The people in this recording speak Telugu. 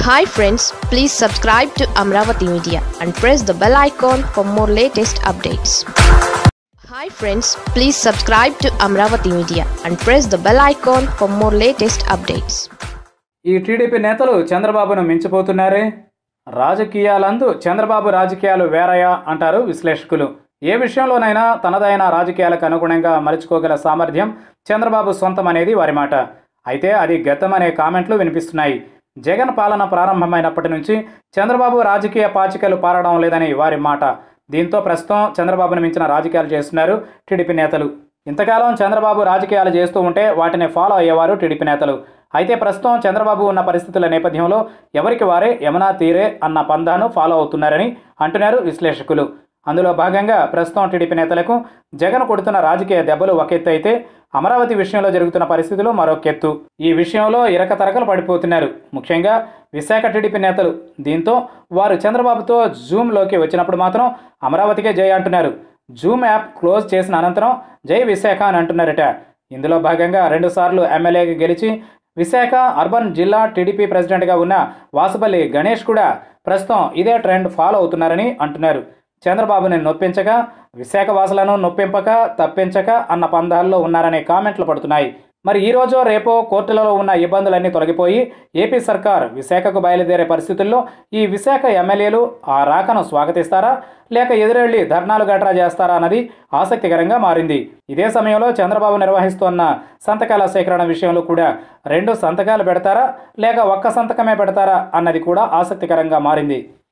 hi friends please subscribe to Amaravati media and press the bell icon for more latest updates hi friends please subscribe to Amaravati media and press the bell icon for more latest updates ఈ టీడీపీ నేతలు చంద్రబాబును మించిపోతున్నారే రాజకీయాలందు చంద్రబాబు రాజకీయాలు వేరయా అంటారు విశ్లేషకులు ఏ విషయంలోనైనా తనదైన రాజకీయాలకు అనుగుణంగా మలుచుకోగల సామర్థ్యం చంద్రబాబు సొంతం అనేది వారి మాట అయితే అది గతం అనే కామెంట్లు వినిపిస్తున్నాయి జగన్ పాలన ప్రారంభమైనప్పటి నుంచి చంద్రబాబు రాజకీయ పాచికలు పారడం లేదని వారి మాట దీంతో ప్రస్తుతం చంద్రబాబును మించిన రాజకీయాలు చేస్తున్నారు టీడీపీ నేతలు ఇంతకాలం చంద్రబాబు రాజకీయాలు చేస్తూ ఉంటే వాటిని ఫాలో అయ్యేవారు టీడీపీ నేతలు అయితే ప్రస్తుతం చంద్రబాబు ఉన్న పరిస్థితుల నేపథ్యంలో ఎవరికి వారే యమునా తీరే అన్న పందాను ఫాలో అవుతున్నారని అంటున్నారు విశ్లేషకులు అందులో భాగంగా ప్రస్తుతం టీడీపీ నేతలకు జగన్ కొడుతున్న రాజకీయ దెబ్బలు ఒక ఎత్తు అయితే అమరావతి విషయంలో జరుగుతున్న పరిస్థితులు మరొకెత్తు ఈ విషయంలో ఇరక తరకలు పడిపోతున్నారు ముఖ్యంగా విశాఖ టీడీపీ నేతలు దీంతో వారు చంద్రబాబుతో జూమ్లోకి వచ్చినప్పుడు మాత్రం అమరావతికే జై అంటున్నారు జూమ్ యాప్ క్లోజ్ చేసిన అనంతరం జై విశాఖ అని అంటున్నారట ఇందులో భాగంగా రెండుసార్లు ఎమ్మెల్యేగా గెలిచి విశాఖ అర్బన్ జిల్లా టీడీపీ ప్రెసిడెంట్గా ఉన్న వాసుపల్లి గణేష్ కూడా ప్రస్తుతం ఇదే ట్రెండ్ ఫాలో అవుతున్నారని అంటున్నారు చంద్రబాబుని నొప్పించక విశాఖ వాసులను నొప్పింపక తప్పించక అన్న పందాల్లో ఉన్నారనే కామెంట్లు పడుతున్నాయి మరి ఈ రోజు రేపో కోర్టులలో ఉన్న ఇబ్బందులన్నీ తొలగిపోయి ఏపీ సర్కార్ విశాఖకు బయలుదేరే పరిస్థితుల్లో ఈ విశాఖ ఎమ్మెల్యేలు ఆ రాకను స్వాగతిస్తారా లేక ఎదురెళ్లి ధర్నాలు గట్రా చేస్తారా అన్నది ఆసక్తికరంగా మారింది ఇదే సమయంలో చంద్రబాబు నిర్వహిస్తున్న సంతకాల సేకరణ విషయంలో కూడా రెండు సంతకాలు పెడతారా లేక ఒక్క సంతకమే పెడతారా అన్నది కూడా ఆసక్తికరంగా మారింది